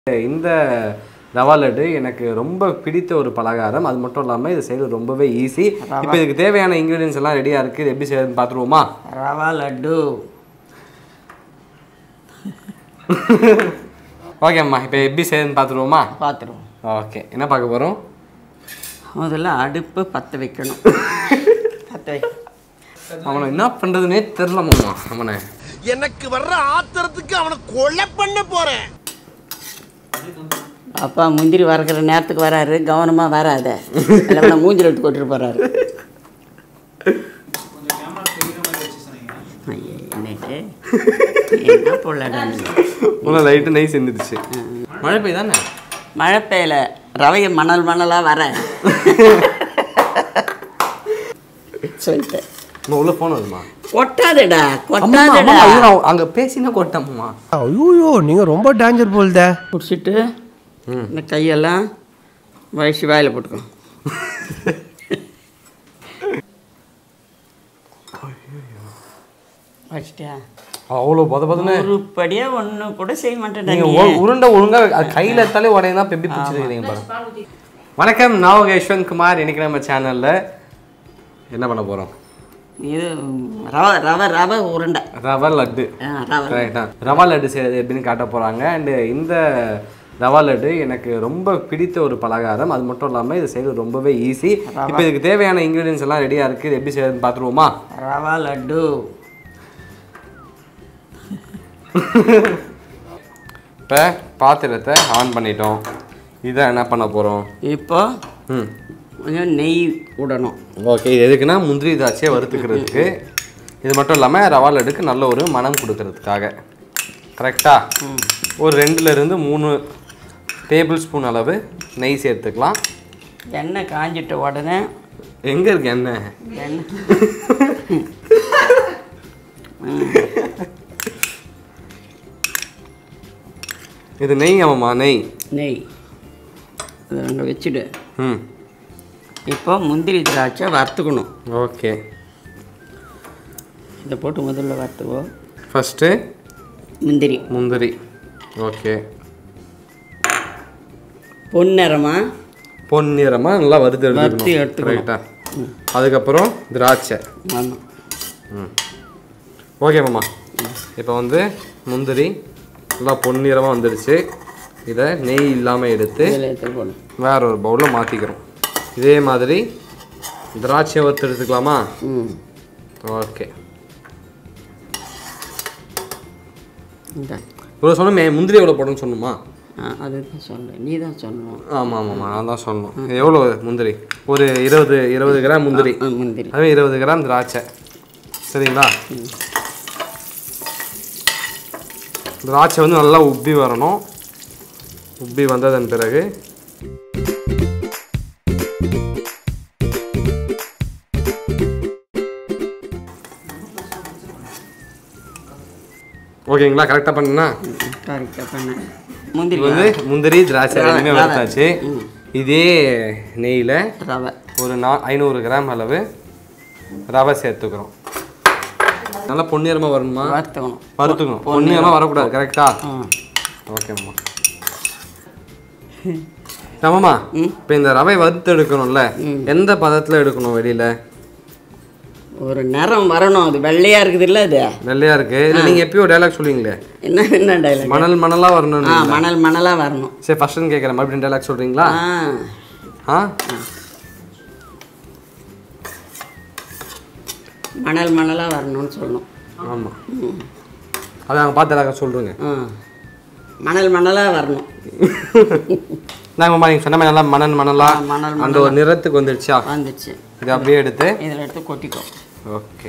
இந்த ரவா லட்டு எனக்கு ரொம்ப பிடித்த ஒரு பலகாரம் அது மட்டும் இல்லாமல் இது செய்கிறது ரொம்பவே ஈஸி இப்போ இதுக்கு தேவையான இன்க்ரீடியன்ஸ் எல்லாம் ரெடியாக இருக்குது இது எப்படி செய்யறதுன்னு பார்த்துருவோமா ரவா லட்டு ஓகேம்மா இப்போ எப்படி செய்யறதுன்னு பார்த்துருவோமா பார்த்துருவோம் ஓகே என்ன பார்க்க போகிறோம் முதல்ல அடுப்பு பற்ற வைக்கணும் பற்ற வை அவனை என்ன பண்ணுறதுனே தெரிலமாம்மா அவனை எனக்கு வர்ற ஆத்திரத்துக்கு அவனை கொலை பண்ண போறேன் அப்பா முந்திரி வறக்கிற நேரத்துக்கு வராரு கவனமாக வராத இல்லை மூஞ்சில் எடுத்து கொட்டுட்டு போகிறாரு என்னட்டு என்ன பொருளடா நீ உன்னை லைட்டு நெய் செஞ்சிடுச்சு மழை பெய்தானே மழை பெய்யல ரவைய மணல் மணலாக வர சொல்லிட்டேன் நம்ம உள்ள ஃபோன் வருமா கொட்டாதடா அம்மா, அம்மா, கொட்டாதடா ஐயோ, நான் அங்க பேசினா கொட்டம்மா ஐயோ நீங்க ரொம்ப டேஞ்சர் போல்தே குடிச்சிட்டு இந்த கையெல்லாம் வயசு வாயில் போட்டுக்கோ வச்சிட்டியா அவ்வளோ பத பதன்னு உருப்படியா ஒன்று கூட செய்ய மாட்டேன்டா நீங்க நீ உ- உருண்டை ஒழுங்கா அது கையில எடுத்தாலே உடனே தான் பெப்பி பிடிச்சிருக்கீங்க பாருங்க வணக்கம் நான் உங்க யஷ்வந்த் குமார் இன்னைக்கு நம்ம சேனல்ல என்ன பண்ண போறோம் இது ரவை ரவை ரவை உருண்டை ரவா லட்டு ஆ, ரவை ரைட்டா ரவா லட்டு செய்யறது எப்படின்னு காட்ட போறாங்க அண்ட் இந்த ரவா லட்டு எனக்கு ரொம்ப பிடித்த ஒரு பலகாரம் அது மட்டும் இல்லாமல் இது செய்யறது ரொம்பவே ஈஸி இப்போ இதுக்கு தேவையான இன்க்ரீடியன்ஸ் எல்லாம் ரெடியாக இருக்குது இது எப்படி செய்யறதுன்னு பார்த்துருவோமா ரவா லட்டு இப்போ பாத்திரத்தை ஆன் பண்ணிட்டோம் இதை என்ன பண்ண போகிறோம் இப்போ ம் கொஞ்சம் நெய் விடணும் ஓகே இது எதுக்குன்னா முந்திரி திராட்சையை வறுத்துக்கிறதுக்கு இது மட்டும் இல்லாமல் ரவா லட்டுக்கு நல்ல ஒரு மனம் கொடுக்கறதுக்காக கரெக்டா ஒரு ரெண்டுலேருந்து மூணு டேபிள் ஸ்பூன் அளவு நெய் சேர்த்துக்கலாம் எண்ணெய் காஞ்சிட்ட உடனே எங்கே இருக்கு எண்ணெய் எண்ணெய் இது நெய் ஆமாம்மா நெய் நெய் அதை அங்கே வச்சுடு ம் இப்போ முந்திரி திராட்சை வறுத்துக்கணும் ஓகே இதை போட்டு முதல்ல வறுத்துக்கோ ஃபஸ்ட்டு முந்திரி முந்திரி ஓகே பொன்னிறமாக பொன்னிறமாக நல்லா வறுத்து வறுத்து எடுத்துக்கணும் எடுத்துக்கணும். ரைட்டா அதுக்கப்புறம் திராட்சை ஆமாம் ஓகே மாமா இப்போ வந்து முந்திரி நல்லா பொன்னிறமாக வந்துடுச்சு இதை நெய் இல்லாமல் எடுத்து இதில் எடுத்து போடணும் வேற ஒரு பவுலில் மாற்றிக்கிறோம் இதே மாதிரி திராட்சையை வறுத்து எடுத்துக்கலாமா ம் ஓகே இந்த இவ்வளோ சொன்னமே முந்திரி எவ்வளோ போடணும்னு சொன்னோமா ஆ அதுதான் சொல்கிறேன் நீ தான் சொல்லணும் ஆமாம் ஆமாம்மா நான் தான் சொல்லணும் இது எவ்வளோ முந்திரி ஒரு இருபது இருபது கிராம் முந்திரி ஆ, முந்திரி அதுவே இருபது கிராம் திராட்சை சரிங்களா திராட்சை வந்து நல்லா உப்பி வரணும் உப்பி வந்ததன் பிறகு ஓகேங்களா கரெக்டாக பண்ணுனா கரெக்டாக பண்ணேன் முந்திரி இது வந்து முந்திரி திராட்சை ரெண்டுமே வறுத்தாச்சு இதே நெய்யில் ரவை ஒரு நா ஐநூறு கிராம் அளவு ரவை சேர்த்துக்கிறோம் நல்லா பொன்னிறமாக வரணுமா வறுத்துக்கணும் வறுத்துக்கணும் பொன்னிறமாக வரக்கூடாது கரெக்டா ஆ ஓகேம்மா ஆமாம்மா இப்போ இந்த ரவை வறுத்து எடுக்கணும்ல எந்த பதத்தில் எடுக்கணும் வெளியில் ஒரு நிறம் வரணும் அது வெள்ளையாக இருக்குது இல்லை அது வெள்ளையா இருக்கு இல்லை நீங்கள் எப்பயோ டைலாக் சொல்லுவீங்களே என்ன என்ன டைலாக் மணல் மணலாக வரணும் ஆ மணல் மணலாக வரணும் சரி ஃபர்ஸ்ட்னு கேட்குறேன் மறுபடியும் டைலாக் சொல்கிறீங்களா ஆ ஆ மணல் மணலாக வரணும்னு சொல்லணும் ஆமாம் அதை நாங்கள் பார்த்து டைலாக் சொல்கிறோங்க ஆ மணல் மணலாக வரணும் நாங்கள் நீங்கள் சொன்ன மாதிரி நல்லா மணல் மணலா ஆ, மணல் அந்த ஒரு நிறத்துக்கு வந்துடுச்சா வந்துச்சு இது அப்படியே எடுத்து இதில் எடுத்து கொட்டிக்கோ ஓகே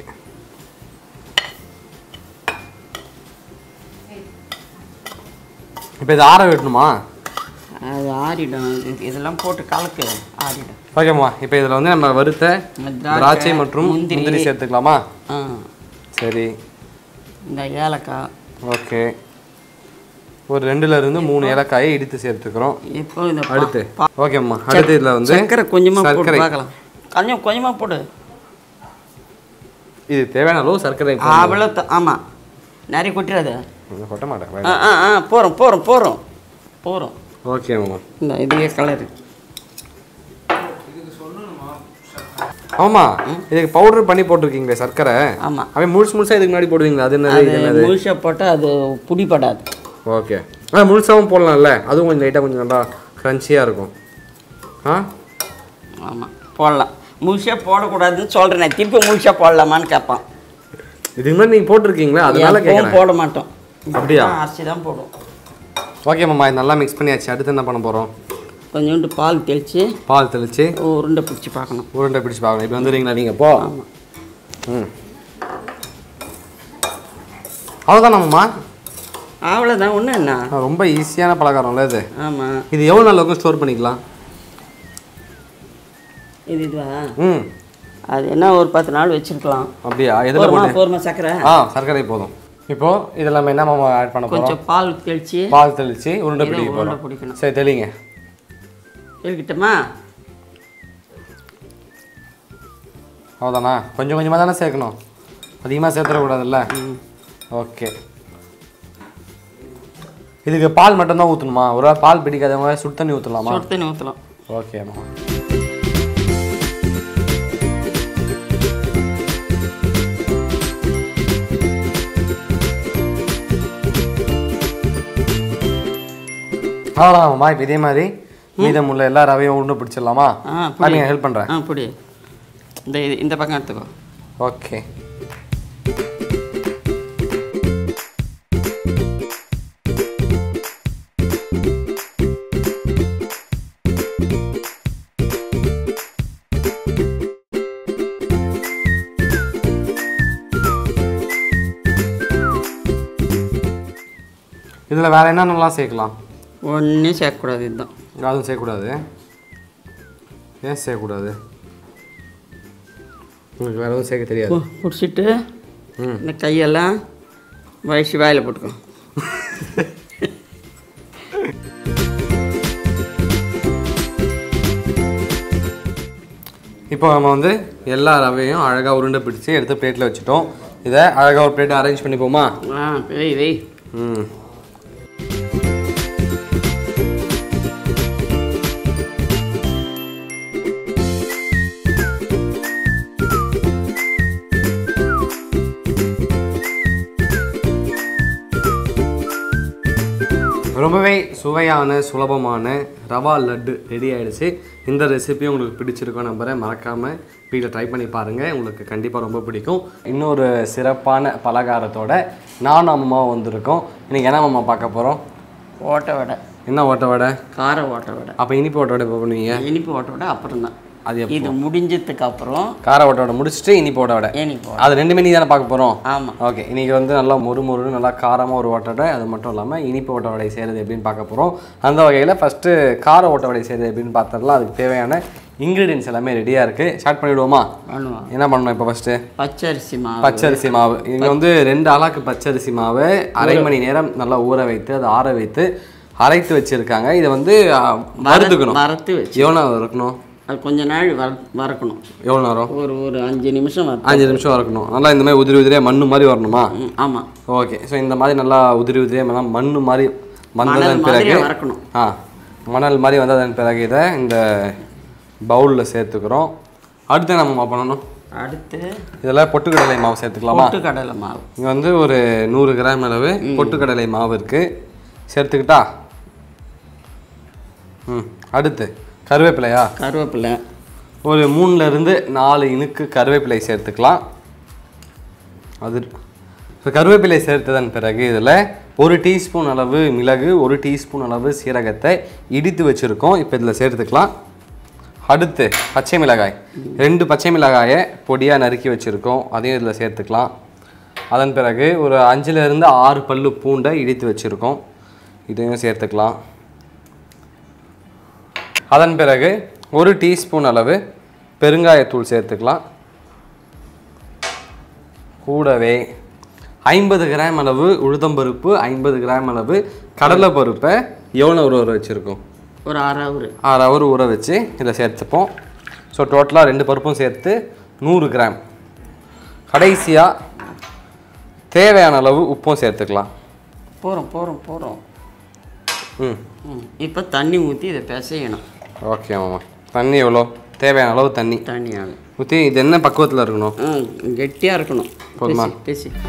இப்போ இது ஆற விடணுமா அது ஆறிடும் இது இதெல்லாம் போட்டு கலக்கு ஆறிடும் ஓகேம்மா இப்போ இதில் வந்து நம்ம வறுத்த திராட்சை, திராட்சை மற்றும் முந்திரி. முந்திரி சேர்த்துக்கலாமா ஆ சரி இந்த ஏலக்காய் ஓகே ஒரு ரெண்டுல இருந்து மூணு ஏலக்காயை இடித்து சேர்த்துக்கிறோம் இப்போ இந்த பா- அடுத்து ஓகேம்மா அடுத்து இதில் வந்து சர்க்கரை கொஞ்சமாக போட்டு சர்க்கரை பார்க்கலாம் கொஞ்சம் கொஞ்சமாக போடு இது தேவையான அளவு சர்க்கரை அவ்வளோ ஆமாம் நிறைய கொட்டிடாத கொட்ட மாட்டேன் ஆ ஆ ஆ போகிறோம் போகிறோம் போகிறோம் போகிறோம் ஓகே மாமா இந்த இதுவே கலரு ஆமா இதுக்கு பவுடர் பண்ணி போட்டிருக்கீங்களே சர்க்கரை ஆமாம் அவன் முழுசு முழுசா இதுக்கு முன்னாடி போடுவீங்களா அது என்னது இது அது என்னது முழுசாக போட்டால் அது புடிப்படாது ஓகே ஆ முழுசாவும் போடலாம்ல அதுவும் கொஞ்சம் லைட்டாக கொஞ்சம் நல்லா க்ரன்ச்சியாக இருக்கும் ஆ ஆமாம் போடலாம் முழுசாக போடக்கூடாதுன்னு சொல்கிறேன் திருப்பி முழுசாக போடலாமான்னு கேட்பான் இதுக்கு முன்னாடி நீங்கள் போட்டிருக்கீங்களா அதனால எப்பவும் கேட்குறேன் போட மாட்டோம் அப்படியா? இப்பதான் அரிசி தான் போடுவோம் ஓகே மாமா இது நல்லா மிக்ஸ் பண்ணியாச்சு அடுத்து என்ன பண்ண போகிறோம் கொஞ்சோண்டு பால் தெளித்து பால் தெளித்து உருண்டை பிடிச்சி பார்க்கணும் உருண்டை பிடிச்சு பார்க்கணும் இப்போ வந்துடுறீங்களா நீங்கள் போ ஆமாம் ம் அவ்வளோதானம்மா அவ்வளோதான் ஒன்றும் என்ன ரொம்ப ஈஸியான பலகாரம்ல இது ஆமாம் இது எவ்வளோ நாள் வரைக்கும் ஸ்டோர் பண்ணிக்கலாம் இது இதுவா ம் அது என்ன ஒரு பத்து நாள் வச்சுருக்கலாம் அப்படியா எதில் போருமா போட்டு போருமா சக்கரை ஆ சர்க்கரை போதும் இப்போ இதில் நம்ம என்ன மாமா ஆட் பண்ண போகிறோம் கொஞ்சம் பால் தெளித்து பால் தெளித்து உருண்டை இதை பிடிக்க உருண்டை போகிறோம் பிடிக்கணும் சரி தெளிங்க எழுக்கிட்டோமா அவ்வளோதானா கொஞ்சம் கொஞ்சமாக தானே சேர்க்கணும் அதிகமாக சேர்த்துடக்கூடாதுல்ல ஓகே இதுக்கு பால் மட்டும்தான் ஊற்றணுமா ஒரு வேளை பால் பிடிக்காதவங்க சுடு தண்ணி ஊற்றலாமா சுடு தண்ணி ஊற்றலாம் ஓகேம்மா அவ்வளோதாம்மா இப்போ இதே மாதிரி மீதமுள்ள எல்லா ரவையும் உருண்டை பிடிச்சிடலாமா ஆ புடி நீங்கள் ஹெல்ப் பண்ணுறேன் ஆ புடி இந்த இது இந்த பக்கம் எடுத்துக்கோ ஓகே இதில் வேற என்னென்னலாம் சேர்க்கலாம் ஒன்றும் சேர்க்கக்கூடாது இதுதான் அதுவும் செய்யக்கூடாது ஏன் செய்யக்கூடாது உங்களுக்கு வேற எதுவும் சேர்க்க தெரியாது பு- பிடிச்சிட்டு ம் இந்த கையெல்லாம் வயசு வாயில் போட்டுக்கோ இப்போ நம்ம வந்து எல்லா ரவையும் அழகாக உருண்டை பிடிச்சி எடுத்து பிளேட்டில் வச்சுட்டோம் இதை அழகாக ஒரு பிளேட் அரேஞ்ச் பண்ணிப்போமா ஆ வெய் வெய் ம் ரொம்பவே சுவையான சுலபமான ரவா லட்டு ரெடி ஆயிடுச்சு இந்த ரெசிபி உங்களுக்கு பிடிச்சிருக்கோம் நம்புறேன் மறக்காமல் வீட்டில் ட்ரை பண்ணி பாருங்கள் உங்களுக்கு கண்டிப்பாக ரொம்ப பிடிக்கும் இன்னொரு சிறப்பான பலகாரத்தோட நானும் அம்மாவும் வந்திருக்கோம் இன்னைக்கு என்ன அம்மா பார்க்க போகிறோம் ஓட்டை வடை என்ன ஓட்ட வடை கார ஓட்டை வடை அப்போ இனிப்பு ஓட்ட வடை இப்போ பண்ணுவீங்க இனிப்பு ஓட்டை வடை அப்புறம் தான் அது எப்போ? இது முடிஞ்சதுக்கு அப்புறம் கார ஓட்ட வடை முடிச்சுட்டு இனிப்பு ஓட்ட வடை இனிப்பு வடை. அது ரெண்டுமே நீ தானே பார்க்க போகிறோம் ஆமாம் ஓகே இன்றைக்கி வந்து நல்லா மொறு மொறுன்னு நல்லா காரமாக ஒரு ஓட்ட வடை அது மட்டும் இல்லாமல் இனிப்பு ஓட்ட வடை செய்கிறது எப்படின்னு பார்க்க போகிறோம் அந்த வகையில் ஃபஸ்ட்டு கார ஓட்ட வடை செய்கிறது எப்படின்னு பார்த்துடலாம் அதுக்கு தேவையான இன்க்ரீடியன்ஸ் எல்லாமே ரெடியாக இருக்குது ஸ்டார்ட் பண்ணிவிடுவோமா பண்ணுவோம் என்ன பண்ணணும் இப்போ ஃபஸ்ட்டு பச்சரிசி மாவு பச்சரிசி மாவு இங்கே வந்து ரெண்டு அலாக்கு பச்சரிசி மாவை அரை மணி நேரம் நல்லா ஊற வைத்து அதை ஆற வைத்து அரைத்து வச்சுருக்காங்க இதை வந்து ஆ, வறுத்துக்கணும் வறுத்து வச்சு எவ்வளோ நேரம் வறுக்கணும் அது கொஞ்ச நாள் வர வறக்கணும் எவ்வளோ நேரம் ஒரு ஒரு அஞ்சு நிமிஷம் வறுத்து அஞ்சு நிமிஷம் வறுக்கணும் நல்லா இந்த மாதிரி உதிரி உதிரியாக மண்ணு மாதிரி வரணுமா ம், ஆமாம் ஓகே ஸோ இந்த மாதிரி நல்லா உதிரி உதிரியாக நல்லா மண்ணு மாதிரி வந்ததன் மணல் பிறகு மாதிரியே வறுக்கணும் ஆ மணல் மாதிரி வந்ததன் பிறகு இதை இந்த பவுலில் சேர்த்துக்கிறோம் அடுத்து நம்ம பண்ணணும் அடுத்து இதில் பொட்டுக்கடலை மாவு சேர்த்துக்கலாமா பொட்டுக்கடலை மாவு இங்கே வந்து ஒரு நூறு கிராம் அளவு பொட்டுக்கடலை மாவு இருக்குது சேர்த்துக்கிட்டா ம் அடுத்து கருவேப்பிலையா கருவேப்பிலை ஒரு மூணுல இருந்து நாலு இனுக்கு கருவேப்பிலை சேர்த்துக்கலாம் அது இப்போ கருவேப்பிலை சேர்த்ததன் பிறகு இதில் ஒரு டீஸ்பூன் அளவு மிளகு ஒரு டீஸ்பூன் அளவு சீரகத்தை இடித்து வச்சுருக்கோம் இப்போ இதில் சேர்த்துக்கலாம் அடுத்து பச்சை மிளகாய் ரெண்டு பச்சை மிளகாயை பொடியாக நறுக்கி வச்சுருக்கோம் அதையும் இதில் சேர்த்துக்கலாம் அதன் பிறகு ஒரு அஞ்சுல இருந்து ஆறு பல்லு பூண்டை இடித்து வச்சுருக்கோம் இதையும் சேர்த்துக்கலாம் அதன் பிறகு ஒரு டீஸ்பூன் அளவு பெருங்காயத்தூள் சேர்த்துக்கலாம் கூடவே ஐம்பது கிராம் அளவு உளுத்தம்பருப்பு ஐம்பது கிராம் அளவு கடலைப்பருப்பை எவ்வளோ ஊற வச்சுருக்கோம் ஒரு அரை ஒரு ஆறு ஹவர் ஊற வச்சு இதில் சேர்த்துப்போம் ஸோ டோட்டலாக ரெண்டு பருப்பும் சேர்த்து நூறு கிராம் கடைசியாக தேவையான அளவு உப்பும் சேர்த்துக்கலாம் போகிறோம் போகிறோம் போகிறோம் ம் ம் இப்போ தண்ணி ஊற்றி இதை பிசையணும் ஓகே மாமா தண்ணி எவ்வளோ தேவையான அளவு தண்ணி தண்ணி ஆகும் ஊற்றி இது என்ன பக்குவத்தில் இருக்கணும் ம் கெட்டியாக இருக்கணும் போதுமா? பேசி பேசி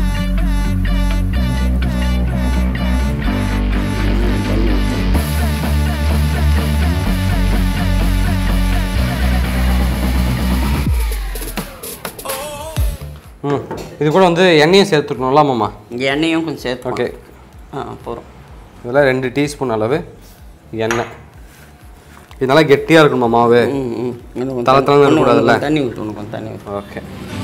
ம் இது கூட வந்து எண்ணெயும் சேர்த்துக்கணும்ல மாமா இங்கே எண்ணெயும் கொஞ்சம் சேர்த்து ஓகே ஆ போகிறோம் இதில் ரெண்டு டீஸ்பூன் அளவு எண்ணெய் இது நல்லா கெட்டியாக இருக்கணுமா மாவு ம் ம் இன்னும் கொஞ்சம் தலை தண்ணி- தலை இன்னும் இருக்கக்கூடாதுல்ல? கொஞ்சம் தண்ணி ஊற்றணும் கொஞ்சம் தண்ணி ஊற்றணும் ஓகே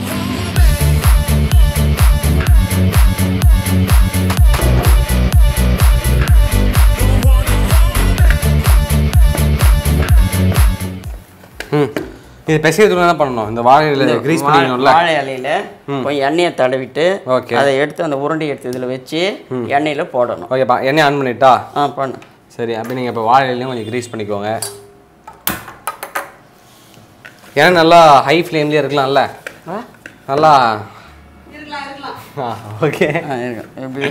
ம் இது பிசையதுக்கு என்ன பண்ணணும் இந்த வாழையில கிரீஸ் பண்ணிக்கணும்ல வாழை இலையில கொஞ்சம் எண்ணெயை தடவிட்டு Okay. அதை எடுத்து அந்த உருண்டை எடுத்து இதில் வச்சு எண்ணெயில் போடணும் ஓகேப்பா எண்ணெய் ஆன் பண்ணிட்டா ஆ பண்ணு சரி அப்போ நீங்கள் இப்போ வாழையிலையும் கொஞ்சம் கிரீஸ் பண்ணிக்கோங்க ஏன்னா நல்லா ஹை ஃப்ளேம்லேயே இருக்கலாம்ல ஆ நல்லா ஆ ஓகே ஆ, இருக்கும். எப்படி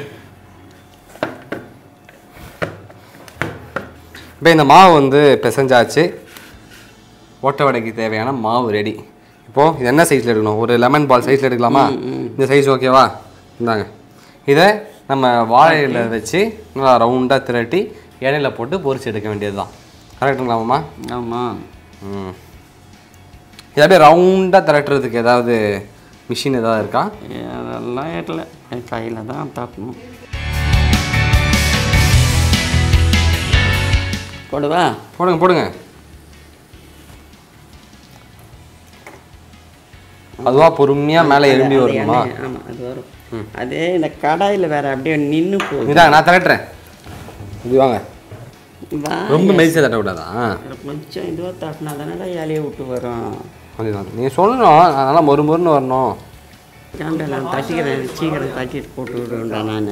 இப்போ இந்த மாவு வந்து பிசைஞ்சாச்சு ஓட்டை வடைக்கு தேவையான மாவு ரெடி இப்போது இது என்ன சைஸில் எடுக்கணும் ஒரு லெமன் பால் சைஸில் எடுக்கலாமா இந்த சைஸ் ஓகேவா இந்தாங்க இதை நம்ம வாழையில வச்சு நல்லா ரவுண்டாக திரட்டி எண்ணெயில் போட்டு பொரிச்சு எடுக்க வேண்டியது தான் கரெக்டுங்களாமாம்மா ஆமாம் ம் இது அப்படியே ரவுண்டாக திரட்டுறதுக்கு ஏதாவது மிஷின் ஏதாவது இருக்கா அதெல்லாம் ஏறல கையில் தான் தாக்கணும் போடுவா போடுங்க போடுங்க அதுவாக பொறுமையாக மேலே எழும்பி அது வருமா எண்ணெய், ஆமா அது வரும் அதே இந்த கடாயில் வேற அப்படியே நின்று போகுது இதாங்க நான் திரட்டுறேன் இது வாங்க வா ரொம்ப மெலிசாக தட்டக்கூடாதா கொஞ்சம் இதுவாக தட்டினா தானே இலையை விட்டு வரும் அதுதான் நீங்கள் சொல்லணும் அதனால் மொறு மொறுன்னு வரணும் ஏன்டா நான் தட்டிக்கிறேன் சீக்கிரம் தட்டிட்டு போட்டு விடுவேன்டா நான்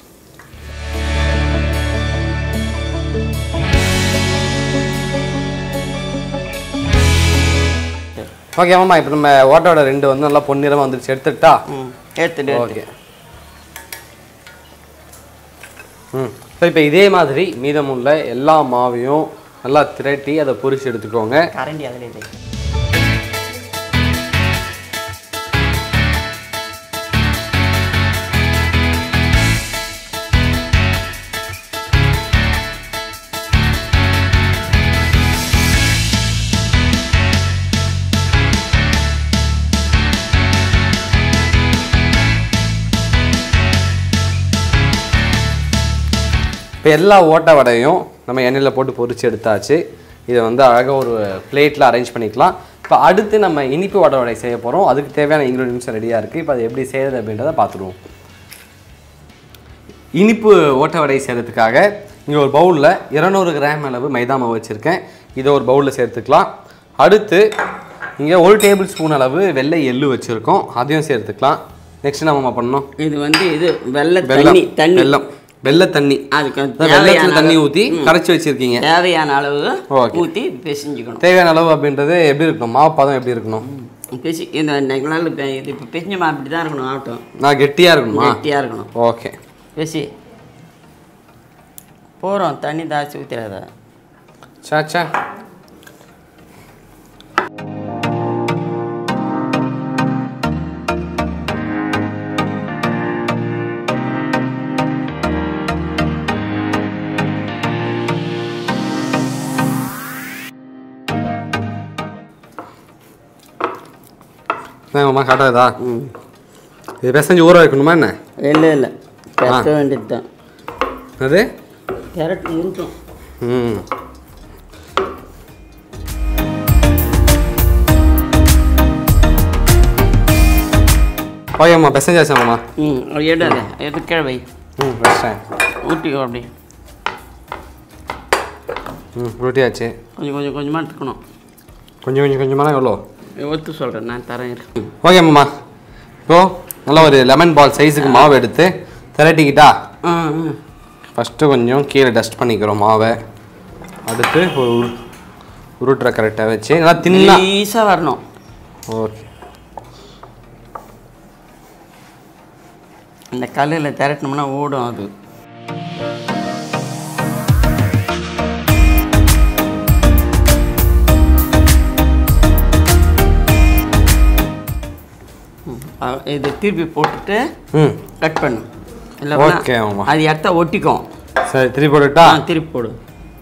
ஓகே ஆமாம்மா இப்போ நம்ம ஓட்டோட ரெண்டு வந்து நல்லா பொன்னிறமாக வந்துருச்சு எடுத்துட்டா ம் எடுத்துட்டு ஓகே ம் ஸோ இப்போ இதே மாதிரி மீதமுள்ள எல்லா மாவையும் நல்லா திரட்டி அதை பொரிச்சு எடுத்துக்கோங்க கரண்டி அதில் இல்லை இப்போ எல்லா ஓட்டை வடையும் நம்ம எண்ணெயில் போட்டு பொரிச்சு எடுத்தாச்சு இதை வந்து அழகாக ஒரு பிளேட்டில் அரேஞ்ச் பண்ணிக்கலாம் இப்போ அடுத்து நம்ம இனிப்பு வடை வடை செய்ய போகிறோம் அதுக்கு தேவையான இன்க்ரீடியன்ஸ் ரெடியாக இருக்குது இப்போ அது எப்படி செய்கிறது அப்படின்றத பார்த்துருவோம் இனிப்பு ஓட்டை வடை செய்கிறதுக்காக இங்கே ஒரு பவுலில் இரநூறு கிராம் அளவு மைதா மாவு வச்சுருக்கேன் இதை ஒரு பவுலில் சேர்த்துக்கலாம் அடுத்து இங்கே ஒரு டேபிள் ஸ்பூன் அளவு வெள்ளை எள்ளு வச்சுருக்கோம் அதையும் சேர்த்துக்கலாம் நெக்ஸ்ட் நம்ம பண்ணணும் இது வந்து இது வெள்ளை வெல்லம் தண்ணி தண்ணி வெல்லம் வெள்ளை தண்ணி அதுக்கு அதான் தேவையான வெள்ளத்தில் தண்ணி அளவு- ஊற்றி கரைச்சி வச்சிருக்கீங்க தேவையான அளவு Okay. ஊற்றி பிசைஞ்சுக்கணும் தேவையான அளவு அப்படின்றது எப்படி இருக்கணும் மாவு பதம் எப்படி இருக்கணும் பிசி இந்த நெகலால் இது இப்போ பிசைஞ்சமா அப்படி தான் இருக்கணும் ஆகட்டும் நான் கெட்டியாக இருக்கணுமா கெட்டியாக இருக்கணும் ஓகே பேசி போகிறோம் தண்ணி தாச்சி ஊற்றிடாத சாச்சா அம்மா காட்டாதா ம் இது பிசைஞ்சு ஊற வைக்கணுமா என்ன இல்லை இல்லை பெருக்க வேண்டியது தான் அது கேரட் இருக்கும் ம் ஓகேம்மா பிசைஞ்சாச்சாம்மா ம் எடாத எடுத்து கீழே வை ம் வச்சிட்டேன் ஊட்டிக்கோ அப்படி ம் ரொட்டியாச்சு கொஞ்சம் கொஞ்சம் கொஞ்சமாக எடுத்துக்கணும் கொஞ்சம் கொஞ்சம் கொஞ்சமாக எவ்வளோ ஒத்து சொல்கிறேன் நான் தரேன் இருக்கு ஓகே மாமா இப்போ நல்லா ஒரு லெமன் பால் சைஸுக்கு மாவு எடுத்து திரட்டிக்கிட்டா ஆ ஆ ஃபஸ்ட்டு கொஞ்சம் கீழே டஸ்ட் பண்ணிக்கிறோம் மாவை அடுத்து ஒரு உரு- உருட்டுற கரெக்டாக வச்சு நல்லா தின்னா ஈஸாக வரணும் ஓகே இந்த கல்லில் திரட்டினோம்னா ஓடும் அது அஹ், இது திருப்பி போட்டுட்டு ம் கட் பண்ணு இல்லை Okay, ஆமா. அது இடத்த ஒட்டிக்கும் சரி திருப்பி போட்டுட்டா ஆ திருப்பி போடு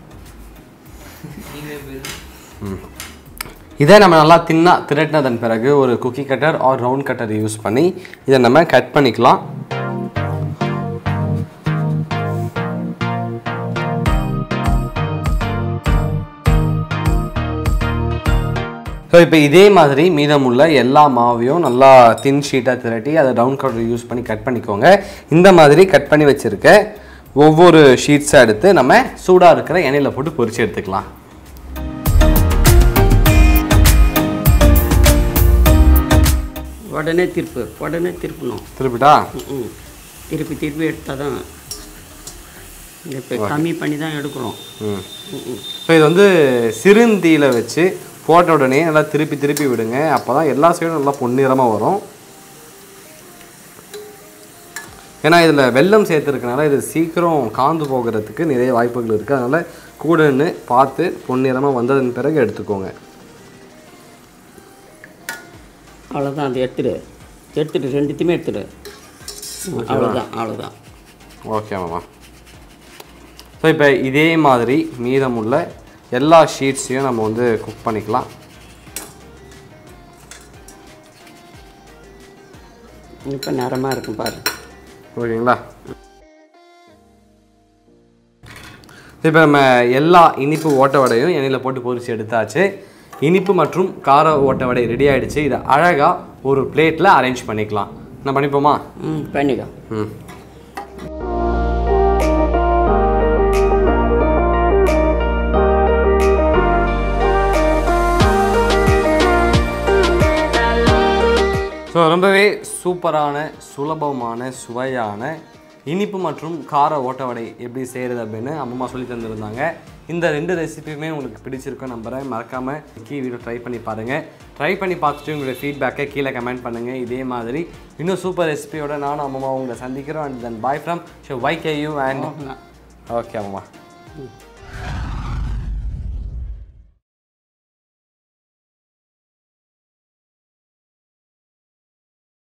இதை நம்ம நல்லா தின்னா திரட்டினதன் பிறகு ஒரு cookie cutter or round cutter use பண்ணி இதை நம்ம கட் பண்ணிக்கலாம் ஸோ இப்போ இதே மாதிரி மீதமுள்ள எல்லா மாவையும் நல்லா தின் ஷீட்டாக திரட்டி அதை ரவுண்ட் கட்டர் யூஸ் பண்ணி கட் பண்ணிக்கோங்க இந்த மாதிரி கட் பண்ணி வச்சுருக்க ஒவ்வொரு ஷீட்ஸாக எடுத்து நம்ம சூடாக இருக்கிற எண்ணெயில் போட்டு பொரிச்சு எடுத்துக்கலாம் உடனே திருப்பு உடனே திருப்பணும் திருப்பிட்டா ம் திருப்பி திருப்பி எடுத்தால் தான் இப்போ கம்மி பண்ணி தான் எடுக்கிறோம் ம் ஸோ இது வந்து சிறுந்தீயில் வச்சு போட்ட உடனே நல்லா திருப்பி திருப்பி விடுங்க அப்போ தான் எல்லா சைடும் நல்லா பொன்னிறமாக வரும் ஏன்னா இதில் வெல்லம் சேர்த்துருக்கனால இது சீக்கிரம் காந்து போகிறதுக்கு நிறைய வாய்ப்புகள் இருக்குது அதனால் கூடன்னு பார்த்து பொன்னிறமாக வந்ததன் பிறகு எடுத்துக்கோங்க அவ்வளோதான் அதை எடுத்துடு எடுத்துடு ரெண்டுத்தையுமே எடுத்துடு ம், அவ்வளோதான் அவ்வளோதான் ஓகே மாமா ஸோ இப்போ இதே மாதிரி மீதமுள்ள எல்லா ஷீட்ஸையும் நம்ம வந்து குக் பண்ணிக்கலாம் இப்போ நேரமாக இருக்கும் பாரு ஓகேங்களா இப்போ நம்ம எல்லா இனிப்பு ஓட்ட வடையும் எண்ணெயில் போட்டு பொரிச்சு எடுத்தாச்சு இனிப்பு மற்றும் கார ஓட்ட வடை ரெடி ஆயிடுச்சு இதை அழகாக ஒரு பிளேட்டில் அரேஞ்ச் பண்ணிக்கலாம் என்ன பண்ணிப்போமா ம் பண்ணிக்கோ ம் ஸோ ரொம்பவே சூப்பரான சுலபமான சுவையான இனிப்பு மற்றும் கார ஓட்ட வடை எப்படி செய்கிறது அப்படின்னு அம்மா சொல்லி தந்திருந்தாங்க இந்த ரெண்டு ரெசிபியுமே உங்களுக்கு பிடிச்சிருக்கும் நம்புறேன் மறக்காமல் கீ வீடியோ ட்ரை பண்ணி பாருங்கள் ட்ரை பண்ணி பார்த்துட்டு உங்களுடைய ஃபீட்பேக்கை கீழே கமெண்ட் பண்ணுங்கள் இதே மாதிரி இன்னும் சூப்பர் ரெசிபியோட நானும் அம்மா உங்களை சந்திக்கிறோம் and then bye from show Y K U and okay அம்மா